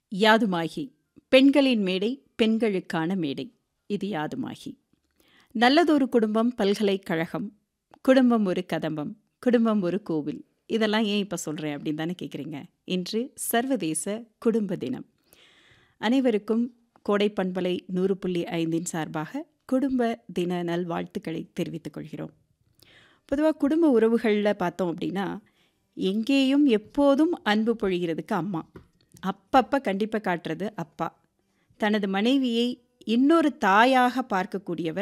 யாதுமாகி பெண்களின் மேடை பெண்களுக்கான மேடை இது யாதுமாகி நல்லதொரு குடும்பம் பல்கலைக்கழகம் குடும்பம் ஒரு கதம்பம் குடும்பம் ஒரு கோவில் இதெல்லாம் ஏன் இப்போ சொல்கிறேன் அப்படின்னு தானே கேட்குறீங்க இன்று சர்வதேச குடும்ப தினம் அனைவருக்கும் கோடை பண்பலை நூறு புள்ளி ஐந்தின் சார்பாக குடும்ப தின நல்வாழ்த்துக்களை தெரிவித்துக் கொள்கிறோம் பொதுவாக குடும்ப உறவுகளில் பார்த்தோம் அப்படின்னா எங்கேயும் எப்போதும் அன்பு பொழிகிறதுக்கு அம்மா அப்பப்போ கண்டிப்பாக காட்டுறது அப்பா தனது மனைவியை இன்னொரு தாயாக பார்க்கக்கூடியவர்